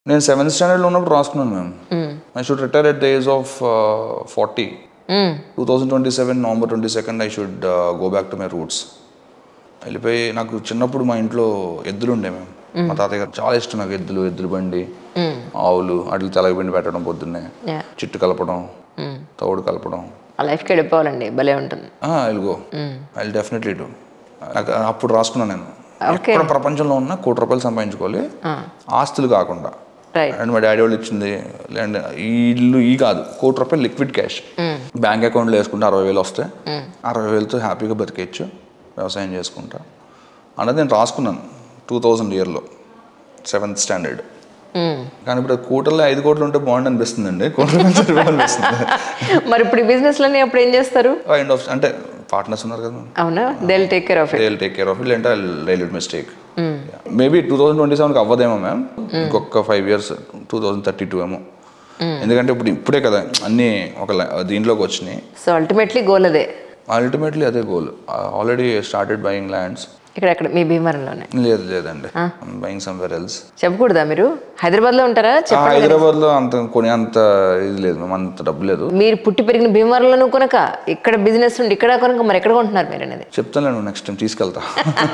నేను సెవెంత్ స్టాండర్డ్లో ఉన్నప్పుడు రాసుకున్నాను ma'am I should retire at the age of forty hmm. Two thousand twenty seven November twenty second I should go back to my roots వెళ్ళిపోయి నాకు చిన్నప్పుడు మా ఇంట్లో ఎద్దులు ఉండే మేము మా తాతయ్య గారు చాలా ఇష్టం నాకు ఎద్దులు ఎద్దుల బండి ఆవులు వాటికి తెలగపిండి పెట్టడం పొద్దున్నే Yeah. చిట్టు కలపడం తౌడు కలపడం ఆ లైఫ్కి వెళ్ళిపోవాలండి భలే ఉంటుంది వెళ్ళిగో ఐ డెఫినెట్లీ డూ నాకు అప్పుడు రాసుకున్నాను నేను Okay. ఎక్కడ ప్రపంచంలో ఉన్న కోటి రూపాయలు సంపాదించుకోవాలి ఆస్తులు కాకుండా రైట్ అండ్ మా డాడీ వాళ్ళు ఇచ్చింది లేదంటే ఈ ఇల్లు ఈ కాదు కోటి రూపాయలు లిక్విడ్ క్యాష్ బ్యాంక్ అకౌంట్లో వేసుకుంటే అరవై వేలు వస్తాయి అరవై వేలతో హ్యాపీగా బతికేయచ్చు వ్యవసాయం చేసుకుంటా అన్నది నేను రాసుకున్నాను టూ థౌజండ్ ఇయర్లో సెవెంత్ స్టాండర్డ్ కానీ ఇప్పుడు అది కోటల్లో ఐదు కోట్లు ఉంటే బాగుండు అనిపిస్తుంది అండి కోటి రూపాయలు సరిపోదు అనిపిస్తుంది మరి ఇప్పుడు ఈ బిజినెస్లన్నీ అప్పుడు ఏం చేస్తారు కైండ్ ఆఫ్ అంటే పార్ట్నర్స్ ఉన్నారు కదా అవునా they take care of it they take care of it లేదంటే railway mistake maybe two thousand twenty సెవెన్కి అవ్వదేమో మ్యామ్ ఇంకొక five years two thousand thirty two ఏమో ఎందుకంటే ఇప్పుడు ఇప్పుడే కదా అన్నీ ఒక ల- దీంట్లోకి వచ్చినాయి సో అల్టిమేట్లీ గోల్ అదే అల్టిమేట్లీ అదే goal already started buying lands ఇక్కడ ఎక్కడ మీ భీమవరంలోనే లేదు లేదండి బయింగ్ సమ్వేర్ ఎల్స్ చెప్పకూడదా మీరు హైదరాబాద్లో ఉంటారా చెప్ప హైదరాబాద్లో అంత కొని అంత ఇది లేదు మ్యామ్ అంత డబ్బు లేదు మీరు పుట్టి పెరిగిన భీమవరంలోనూ కొనక ఇక్కడ బిజినెస్ ఉండి ఇక్కడ కొనక మరి ఎక్కడ కొంటున్నారు మీరు అనేది చెప్తాను నెక్స్ట్ టైం తీసుకెళ్తా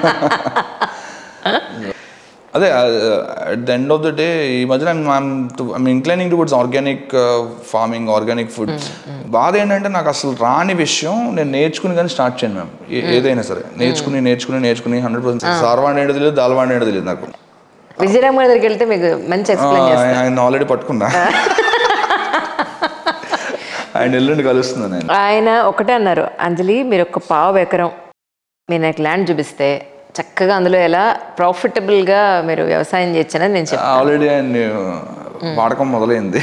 అదే at the end of the day ఈ మధ్యన I'm inclining towards organic farming organic food బాధ ఏంటంటే నాకు అసలు రాని విషయం నేను నేర్చుకుని కానీ స్టార్ట్ చేయను మ్యామ్ ఏదైనా సరే నేర్చుకుని నేర్చుకుని నేర్చుకుని హండ్రెడ్ పర్సెంట్ సార్వాణి ఏంటో తెలియదు దాల్వాణి ఏంటో తెలియదు నాకు విజయరామ్ గారి దగ్గరికి వెళ్తే మీకు మంచి ఎక్స్ప్లెయిన్ చేస్తారు ఆయన- ఆయన ఆల్రెడీ పట్టుకున్నా ఆయన ఎల్లుండి కలుస్తున్నాను నేను ఆయన ఒకటే అన్నారు అంజలి మీరు ఒక పావు ఎకరం మీరు నాకు ల్యాండ్ చూపిస్తే చక్కగా అందులో ఎలా ప్రాఫిటబుల్గా మీరు వ్యవసాయం చేయొచ్చని నేను చెప్పాను ఆల్రెడీ ఆయన వాడకం మొదలైంది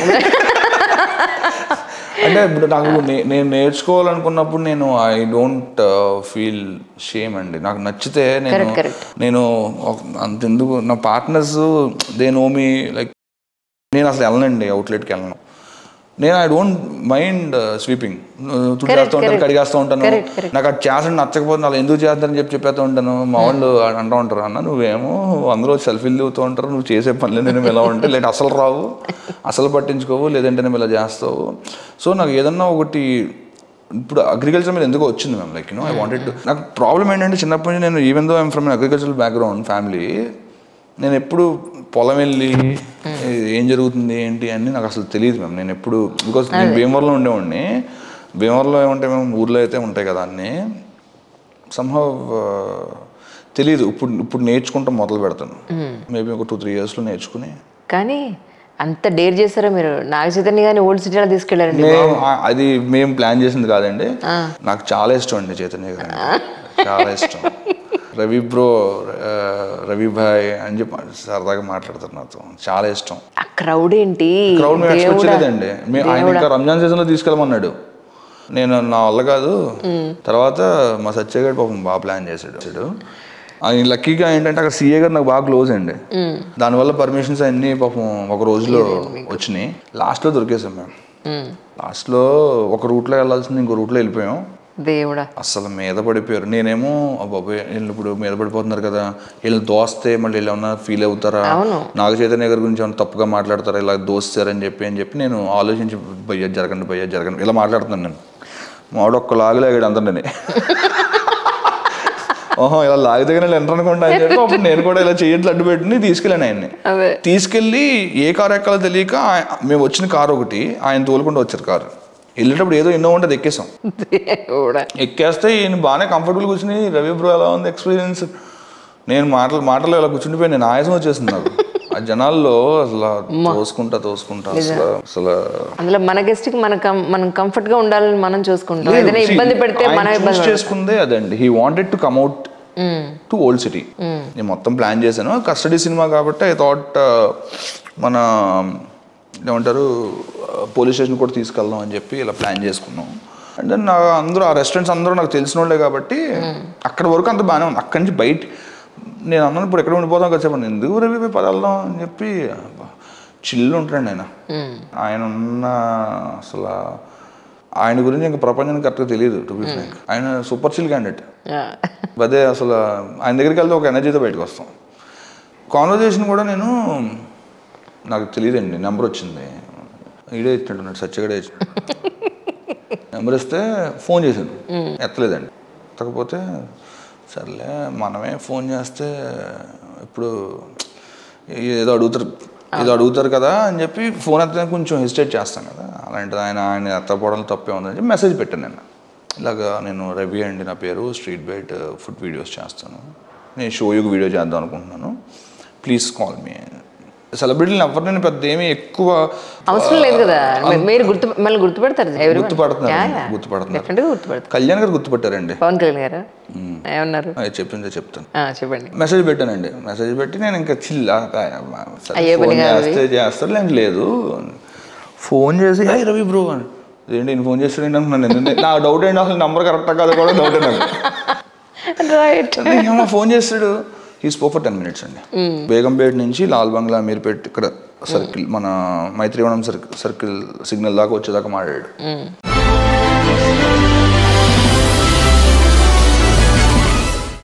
అంటే ఇప్పుడు నాకు నే- నేను నేర్చుకోవాలనుకున్నప్పుడు నేను ఐ డోంట్ ఫీల్ షేమ్ అండి నాకు నచ్చితే నేను Correct, correct. నేను ఒక- అంతెందుకు నా partners they know me like నేను అసలు వెళ్ళనండి అవుట్లెట్కి వెళ్ళను నేను ఐ డోంట్ మైండ్ స్వీపింగ్ తుడిచేస్తూ ఉంటాను correct. కడిగేస్తూ ఉంటాను Correct, correct. నాకు అది చేసిన నచ్చకపోతే వాళ్ళు ఎందుకు చేస్తారని చెప్పి చెప్పేస్తూ ఉంటాను మా వాళ్ళు అంటూ ఉంటారు అన్న నువ్వేమో అందరూ సెల్ఫీలు దిగుతూ ఉంటారు నువ్వు చేసే పనులు నేను ఇలా ఉంటే లేదంటే అసలు రావు అసలు పట్టించుకోవు లేదంటే నేను ఇలా చేస్తావు సో నాకు ఏదన్నా ఒకటి ఇప్పుడు అగ్రికల్చర్ మీద ఎందుకో వచ్చింది ma'am like you know I wanted నాకు ప్రాబ్లం ఏంటంటే చిన్నప్పటి నుంచి నేను even though I'm from agricultural background family నేను ఎప్పుడు పొలం వెళ్ళి ఏం జరుగుతుంది ఏంటి అని నాకు అసలు తెలియదు మ్యామ్ నేను ఎప్పుడు బికాస్ నేను భీమవరంలో ఉండేవాడిని భీమవరంలో ఏముంటాయి మేము ఊర్లో అయితే ఉంటాయి కదా అన్నీ సంహవ్ తెలియదు ఇప్పుడు ఇప్పుడు నేర్చుకుంటాం మొదలు పెడతాను మేబీ ఒక టూ త్రీ ఇయర్స్లో నేర్చుకుని కానీ అంత డేర్ చేశారో మీరు నాగ చైతన్య గారిని ఓల్డ్ సిటీలో తీసుకెళ్లారండి మేము ఆ- అది మేము ప్లాన్ చేసింది కాదండి నాకు చాలా ఇష్టం అండి చైతన్య గారు అంటే. చాలా ఇష్టం రవి బ్రో ఆ, రవి భాయ్ అని చెప్పి సరదాగా మాట్లాడతారు నాతో చాలా ఇష్టం ఆ క్రౌడ్ ఏంటి క్రౌడ్ మేము ఎక్స్పెక్ట్ దేవుడా. చేయలేదండి మేము ఆయన ఇంకా రంజాన్ సీజన్లో తీసుకెళ్ళమన్నాడు నేను నా వల్ల కాదు తర్వాత మా సత్యగాడు పాపం బాగా ప్లాన్ చేశాడు ఆయన లక్కీగా ఏంటంటే అక్కడ సీఏ గారు నాకు బాగా క్లోజ్ అండి దానివల్ల పర్మిషన్స్ అన్నీ పాపం ఒక రోజులో వచ్చినాయి లాస్ట్లో దొరికేసాం మేము ఉమ్, లాస్ట్లో ఒక రూట్లో వెళ్ళాల్సింది ఇంకో రూట్లో వెళ్ళిపోయాం దేవుడా అసలు మీద పడిపోయారు నేనేమో బాబాయ్ వీళ్ళు ఇప్పుడు మీద పడిపోతున్నారు కదా వీళ్ళు దోస్తే మళ్ళీ వీళ్ళు ఏమన్నా ఫీల్ అవుతారా అవును. నాగ చైతన్య గారి గురించి ఏమన్నా తప్పుగా మాట్లాడతారా ఇలా దోస్తారని చెప్పి అని చెప్పి నేను ఆలోచించి భయ్య జరగండి భయ్య జరగండి ఇలా మాట్లాడుతున్నాను నేను మావాడు ఒక్క లాగలేగాడు అందరినీ ఓహో ఇలా లాగితే కానీ ఎంటర్ అనుకుంటా అని చెప్పి అప్పుడు నేను కూడా ఇలా చేయట్లు అడ్డు పెట్టుకుని తీసుకెళ్ళాను ఆయన్ని అదే తీసుకెళ్ళి ఏ కారు ఎక్కాలో తెలియక ఆయ- మేము వచ్చిన కారు ఒకటి ఆయన తోలుకుంటూ వచ్చారు కారు వెళ్ళేటప్పుడు ఏదో ఎన్నో ఉంటుంది ఎక్కేసాం దేవుడా ఎక్కేస్తే ఈయన బాగానే కంఫర్టబుల్ కూర్చుని రవి బ్రో ఎలా ఉంది ఎక్స్పీరియన్స్ నేను మాటలు మాటలు ఇలా కూర్చుండిపోయి నేను ఆయాసం వచ్చేసింది నాకు ఆ జనాల్లో అసలు తోసుకుంటా తోసుకుంటా అసలు అసలు అందులో మన గెస్ట్ కి మన కం- మనం కంఫర్ట్ గా ఉండాలని మనం చూసుకుంటాం ఏదైనా ఇబ్బంది పెడితే ఆయన మనం choose ఇబ్బంది పడతాం. చేసుకుందే అదండి he wanted to come at um, to old city నేను మొత్తం ప్లాన్ చేశాను కస్టడీ సినిమా కాబట్టి ఐ థాట్ మన ఏమంటారు పోలీస్ స్టేషన్ కూడా తీసుకెళ్దాం అని చెప్పి ఇలా ప్లాన్ చేసుకున్నాం అండ్ దెన్ అందరూ ఆ రెస్టారెంట్స్ అందరూ నాకు తెలిసిన వాళ్ళే కాబట్టి అక్కడ వరకు అంత బాగానే ఉంది అక్కడి నుంచి బయట నేను అన్నాను ఇప్పుడు ఎక్కడ ఉండిపోతాం కదా చెప్పండి ఎందుకు రవి పోయి పదార్థం అని చెప్పి చిల్లు ఉంటాడు ఆయన ఉమ్, ఆయన ఉన్న అసలు ఆయన గురించి ఇంకా ప్రపంచానికి కరెక్ట్గా తెలియదు టు బి ఫ్రాంక్ ఆయన సూపర్ చిల్ క్యాండిడేట్ ఆ, అదే అసలు ఆయన దగ్గరికి వెళ్తే ఒక ఎనర్జీతో బయటకు వస్తాం కాన్వర్జేషన్ కూడా నేను నాకు తెలియదండి నెంబర్ వచ్చింది ఈడే ఇచ్చినట్టున్నాడు సత్యగడే ఇచ్చిన నెంబర్ ఇస్తే ఫోన్ చేశాను ఎత్తలేదండి ఎత్తకపోతే సర్లే మనమే ఫోన్ చేస్తే ఇప్పుడు ఏదో అడుగుతారు ఏదో అడుగుతారు కదా అని చెప్పి ఫోన్ ఎత్తడానికి కొంచెం హెసిటేట్ చేస్తాను కదా అలాంటిది ఆయన ఆయన ఎత్తపోవడం తప్పే ఉందని చెప్పి మెసేజ్ పెట్టాను నేను ఇలాగా నేను రవి అండి నా పేరు స్ట్రీట్ బైట్ ఫుడ్ వీడియోస్ చేస్తాను నేను షోయూకి వీడియో చేద్దాం అనుకుంటున్నాను ప్లీజ్ కాల్ మీ సెలబ్రిటీలు ఎవరినైనా పెద్ద ఏమీ ఎక్కువ అవసరం లేదు కదా మీ- మీరు గుర్తు మళ్ళీ గుర్తుపడతారు ఎవరు గుర్తుపడుతున్నారు గుర్తుపడుతున్నారు డెఫినెట్గా గుర్తుపడతారు కళ్యాణ్ గారు గుర్తుపట్టారండి పవన్ కళ్యాణ్ గారు ఏమన్నారు అది చెప్తుంటే చెప్తాను ఆ, చెప్పండి మెసేజ్ పెట్టానండి మెసేజ్ పెట్టి నేను ఇంకా చిల్ అయ్యే ఫోన్ పని కాదు చేస్తే చేస్తాడు లేదు లేదు ఫోన్ చేసి హై రవి బ్రో అని ఏంటి నేను ఫోన్ చేస్తాడు ఏంటి అనుకున్నాను నేను. నా డౌట్ ఏంటి అసలు నంబర్ కరెక్ట్ కాదు కూడా డౌట్ నాకు రైట్ ఏమో ఫోన్ చేస్తాడు ఈ స్పో ఫర్ టెన్ మినిట్స్ అండి బేగంపేట నుంచి లాల్ బంగ్లా మీర్పేట్ ఇక్కడ సర్కిల్ మన మైత్రివనం సర్కిల్ సర్కిల్ సిగ్నల్ దాకా వచ్చేదాకా మాట్లాడాడు